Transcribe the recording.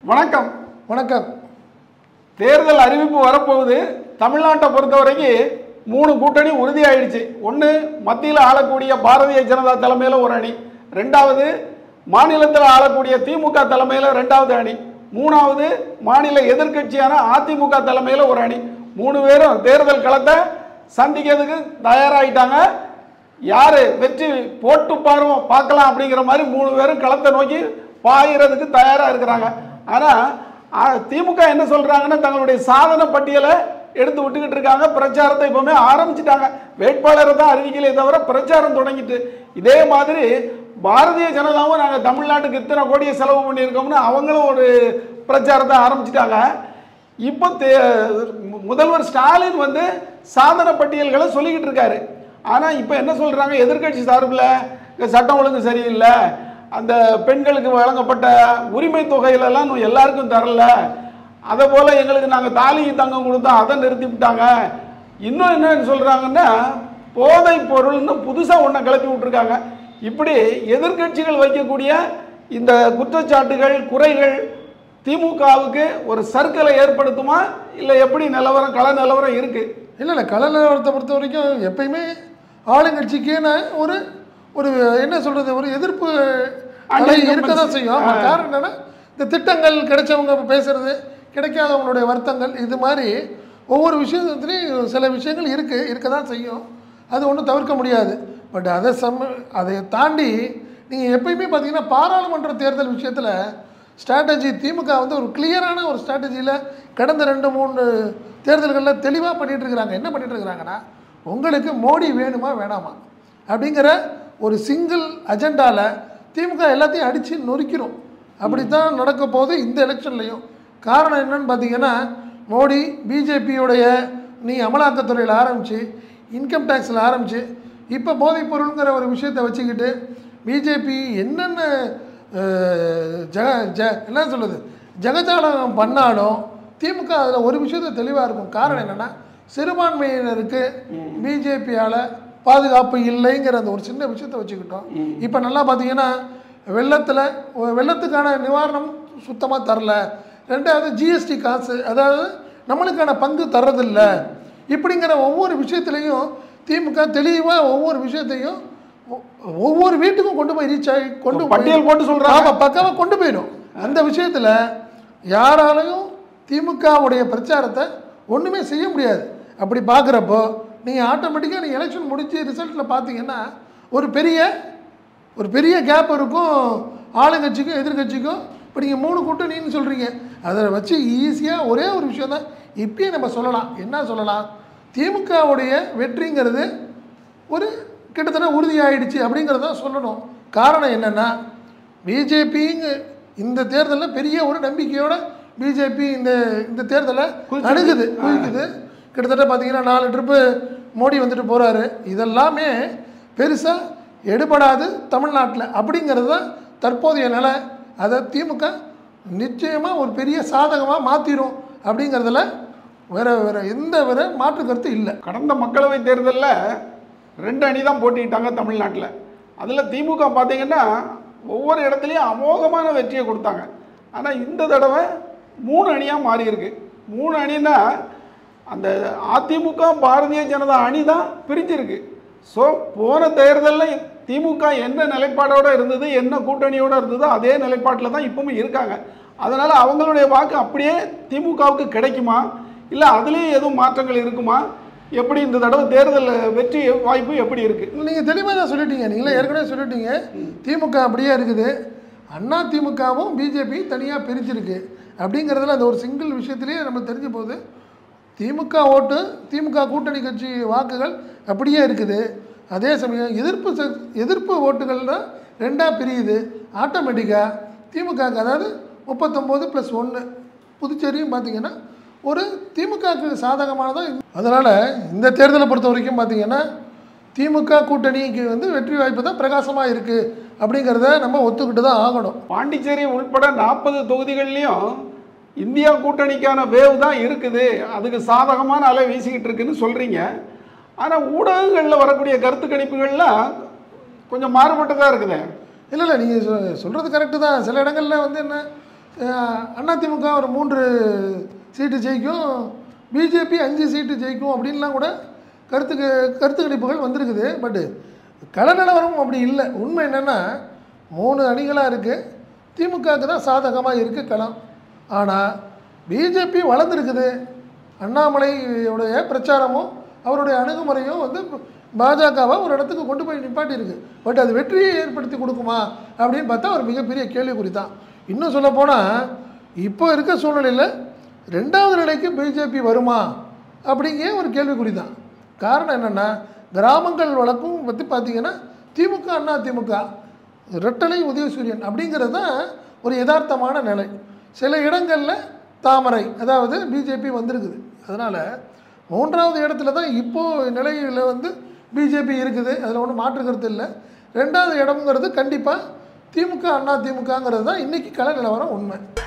வணக்கம் வணக்கம் தேர்தல் அறிவிப்பு வரப்போகுது தமிழ்நாட்டை பொறுத்த வரைக்கும் மூணு கூட்டணி உறுதியாயிடுச்சு ஒன்று மத்தியில் ஆளக்கூடிய பாரதிய ஜனதா தலைமையில் ஒரு அணி ரெண்டாவது மாநிலத்தில் ஆளக்கூடிய திமுக தலைமையில் ரெண்டாவது அணி மூணாவது மாநில எதிர்க்கட்சியான அதிமுக தலைமையில் ஒரு அணி மூணு பேரும் தேர்தல் களத்தை சந்திக்கிறதுக்கு தயாராகிட்டாங்க யாரு வெற்றி போட்டு பாருவோம் பார்க்கலாம் அப்படிங்கிற மாதிரி மூணு பேரும் களத்தை நோக்கி பாயிறதுக்கு தயாரா இருக்கிறாங்க ஆனா ஆ, திமுக என்ன சொல்றாங்கன்னா தங்களுடைய சாதனை பட்டியலை எடுத்து விட்டுக்கிட்டு இருக்காங்க பிரச்சாரத்தை இப்பவுமே ஆரம்பிச்சிட்டாங்க வேட்பாளரை தான் அறிவிக்கலையே தவிர பிரச்சாரம் தொடங்கிட்டு இதே மாதிரி பாரதிய ஜனதாவும் நாங்கள் தமிழ்நாட்டுக்கு இத்தனை கோடியை செலவு பண்ணியிருக்கோம்னு அவங்களும் ஒரு பிரச்சாரத்தை ஆரம்பிச்சிட்டாங்க இப்போ தே- மு- முதல்வர் ஸ்டாலின் வந்து சாதனை பட்டியல்களை சொல்லிக்கிட்டு இருக்காரு ஆனால் இப்போ என்ன சொல்கிறாங்க எதிர்க்கட்சி சார்பில் இந்த சட்டம் ஒழுங்கு சரியில்லை அந்த பெண்களுக்கு வழங்கப்பட்ட உரிமை தொகையிலெல்லாம் இன்னும் எல்லாருக்கும் தரல அதை போல் எங்களுக்கு நாங்கள் தாலி தங்கம் கொடுத்தோம் அதை நிறுத்தி விட்டாங்க இன்னும் என்ன சொல்கிறாங்கன்னா போதை பொருள்னு புதுசாக ஒன்றை கிளப்பி விட்டுருக்காங்க இப்படி எதிர்க்கட்சிகள் வைக்கக்கூடிய இந்த குற்றச்சாட்டுகள் குறைகள் திமுகவுக்கு ஒரு சர்க்கிளை ஏற்படுத்துமா இல்லை எப்படி நிலவரம் கள நிலவரம் இருக்கு இல்லை இல்லை கல நிலவரத்தை பொறுத்த வரைக்கும் எப்பயுமே ஆளுங்கட்சிக்குன்னு ஒரு ஒரு என்ன சொல்றது ஒரு எதிர்ப்பு அலை Anti-incumbency. இருக்க தான் செய்யும் ஆமா, ஆ. காரணம் என்னன்னா இந்த திட்டங்கள் கிடைச்சவங்க பேசுறது கிடைக்காதவங்களுடைய வருத்தங்கள் இது மாதிரி ஒவ்வொரு விஷயத்துலையும் சில விஷயங்கள் இருக்கு இருக்க தான் செய்யும் அது ஒன்றும் தவிர்க்க முடியாது பட் அதை சம அதை தாண்டி நீங்கள் எப்பயுமே பார்த்தீங்கன்னா பாராளுமன்ற தேர்தல் விஷயத்தில் ஸ்ட்ராட்டஜி திமுக வந்து ஒரு கிளியரான ஒரு ஸ்ட்ராட்டஜியில் கடந்த ரெண்டு மூணு தேர்தல்களில் தெளிவாக பண்ணிட்டு இருக்கிறாங்க என்ன பண்ணிட்டு இருக்கிறாங்கன்னா உங்களுக்கு மோடி வேணுமா வேணாமா அப்படிங்கிற ஒரு சிங்கிள் அஜெண்டாவில் திமுக எல்லாத்தையும் அடித்து நொறுக்கிறோம் அப்படித்தான் நடக்க போகுது இந்த எலெக்ஷன்லையும் காரணம் என்னன்னு பார்த்தீங்கன்னா மோடி பிஜேபியுடைய நீ அமலாக்கத்துறையில் ஆரம்பித்து இன்கம் டேக்ஸில் ஆரம்பித்து இப்போ போதைப் பொருளுங்கிற ஒரு விஷயத்தை வச்சுக்கிட்டு பிஜேபி என்னென்ன அஹ், ஜக ஜ என்ன சொல்லுது ஜெகஜாலம் பண்ணாலும் திமுக அதில் ஒரு விஷயத்த தெளிவாக இருக்கும் காரணம் என்னென்னா சிறுபான்மையினருக்கு பிஜேபியால் பாதுகாப்பு இல்லைங்கிற அந்த ஒரு சின்ன விஷயத்தை வச்சுக்கிட்டோம் இப்போ நல்லா பார்த்தீங்கன்னா வெள்ளத்தில் வெள்ளத்துக்கான நிவாரணம் சுத்தமாக தரல ரெண்டாவது ஜிஎஸ்டி காசு அதாவது நம்மளுக்கான பங்கு தர்றதில்ல இப்படிங்கிற ஒவ்வொரு விஷயத்துலையும் திமுக தெளிவாக ஒவ்வொரு விஷயத்தையும் ஒ- ஒவ்வொரு வீட்டுக்கும் கொண்டு போய் ரீச் ஆகி கொண்டு போய் பட்டியல் போட்டு சொல்றாங்க ஆமாம் பக்காவாக கொண்டு போயிடும் அந்த விஷயத்தில் யாராலையும் திமுகவுடைய பிரச்சாரத்தை ஒன்றுமே செய்ய முடியாது அப்படி பார்க்குறப்போ நீங்கள் ஆட்டோமேட்டிக்காக நீங்கள் எலெக்ஷன் முடிஞ்சு ரிசல்ட்டில் பார்த்தீங்கன்னா ஒரு பெரிய ஒரு பெரிய கேப் இருக்கும் ஆளுங்கட்சிக்கும் எதிர்க்கட்சிக்கும் இப்போ நீங்கள் மூணு கூட்டணின்னு சொல்கிறீங்க அதை வச்சு ஈஸியாக ஒரே ஒரு விஷயம் தான் இப்பயே நம்ம சொல்லலாம் என்ன சொல்லலாம் திமுகவுடைய வெற்றிங்கிறது ஒரு கிட்டத்தட்ட உறுதியாயிடுச்சு அப்படிங்கிறத சொல்லணும் காரணம் என்னென்னா பிஜேபிங்க இந்த தேர்தலில் பெரிய ஒரு நம்பிக்கையோட பிஜேபி இந்த இந்த தேர்தலை அணுகுது குதிக்குது கிட்டத்தட்ட பார்த்தீங்கன்னா நாலு ட்ரிப்பு மோடி வந்துட்டு போகிறாரு இதெல்லாமே பெருசாக எடுபடாது தமிழ்நாட்டில் அப்படிங்கிறது தான் தற்போதைய நிலை அதை திமுக நிச்சயமாக ஒரு பெரிய சாதகமாக மாற்றிடும் அப்படிங்கிறதுல வேற வேற எந்த வேற மாற்று கருத்து இல்லை கடந்த மக்களவை தேர்தலில் ரெண்டு அணி தான் போட்டிக்கிட்டாங்க தமிழ்நாட்டில் அதில் திமுக பார்த்தீங்கன்னா ஒவ்வொரு இடத்துலையும் அமோகமான வெற்றியை கொடுத்தாங்க ஆனால் இந்த தடவை மூணு அணியாக மாறி இருக்கு மூணு அணினா அந்த அதிமுக பாரதிய ஜனதா அணி தான் பிரிஞ்சிருக்கு ஸோ போன தேர்தலில் திமுக என்ன நிலைப்பாடோட இருந்தது என்ன கூட்டணியோட இருந்ததோ அதே நிலைப்பாட்டில் தான் இப்பவும் இருக்காங்க அதனால் அவங்களுடைய வாக்கு அப்படியே திமுகவுக்கு கிடைக்குமா இல்லை அதுலேயும் எதுவும் மாற்றங்கள் இருக்குமா எப்படி இந்த தடவை தேர்தல் வெற்றி வாய்ப்பு எப்படி இருக்கு நீங்கள் தெளிவாக தான் சொல்லிட்டீங்க நீங்களே ஏற்கனவே சொல்லிட்டீங்க திமுக அப்படியே இருக்குது அண்ணா திமுகவும் பிஜேபி தனியாக பிரிச்சிருக்கு அப்படிங்கிறதுல அந்த ஒரு சிங்கிள் விஷயத்திலேயே நம்ம தெரிஞ்சு போகுது திமுக ஓட்டு திமுக கூட்டணி கட்சி வாக்குகள் அப்படியே இருக்குது அதே சமயம் எதிர்ப்பு சக்- எதிர்ப்பு ஓட்டுகள்னா ரெண்டாக பிரியுது ஆட்டோமேட்டிக்காக திமுகவுக்கு அதாவது முப்பத்தொம்போது ப்ளஸ் ஒன்று புதுச்சேரியும் பார்த்தீங்கன்னா ஒரு திமுகவுக்கு சாதகமானதான் அதனால் இந்த தேர்தலை பொறுத்த வரைக்கும் பார்த்தீங்கன்னா திமுக கூட்டணிக்கு வந்து வெற்றி வாய்ப்பு தான் பிரகாசமாக இருக்குது அப்படிங்கிறத நம்ம ஒத்துக்கிட்டு தான் ஆகணும் பாண்டிச்சேரி உள்பட நாற்பது தொகுதிகள்லையும் இந்தியா கூட்டணிக்கான வேவ் தான் இருக்குது அதுக்கு சாதகமான அலை வீசிக்கிட்டு இருக்குன்னு சொல்கிறீங்க ஆனால் ஊடகங்களில் வரக்கூடிய கருத்து கணிப்புகள்லாம் கொஞ்சம் மாறுபட்டதாக இருக்குது இல்லை இல்லை நீங்கள் சொ சொல்கிறது கரெக்டு தான் சில இடங்களில் வந்து என்ன அஹ் அதிமுக ஒரு மூன்று சீட்டு ஜெயிக்கும் பிஜேபி அஞ்சு சீட்டு ஜெயிக்கும் அப்படின்லாம் கூட கருத்துக்கு கருத்து கணிப்புகள் வந்திருக்குது பட்டு கள நிலவரம் அப்படி இல்லை உண்மை என்னென்னா மூணு அணிகளாக இருக்குது திமுகவுக்கு தான் சாதகமாக இருக்குது களம் ஆனால் பிஜேபி வளர்ந்துருக்குது அண்ணாமலையுடைய பிரச்சாரமும் அவருடைய அணுகுமுறையும் வந்து பாஜகவை ஒரு இடத்துக்கு கொண்டு போய் நிப்பாட்டியிருக்கு பட் அது வெற்றியை ஏற்படுத்தி கொடுக்குமா அப்படின்னு பார்த்தா ஒரு மிகப்பெரிய கேள்விக்குறி தான் இன்னும் சொல்லப்போனால் இப்போ இருக்க சூழ்நிலையில் ரெண்டாவது நிலைக்கு பிஜேபி வருமா அப்படிங்கிற ஒரு கேள்விக்குறி தான் காரணம் என்னென்னா கிராமங்கள் வழக்கும் பற்றி பார்த்தீங்கன்னா திமுக அண்ணா திமுக ரெட்டலை உதயசூரியன் அப்படிங்கிறது தான் ஒரு யதார்த்தமான நிலை சில இடங்களில் தாமரை அதாவது பிஜேபி வந்திருக்குது அதனால் மூன்றாவது இடத்துல தான் இப்போது நிலையில் வந்து பிஜேபி இருக்குது அதில் ஒன்றும் மாற்று கருத்து இல்லை ரெண்டாவது இடம்ங்கிறது கண்டிப்பாக திமுக அண்ணா திமுகங்கிறது தான் இன்றைக்கி கள நிலவரம் உண்மை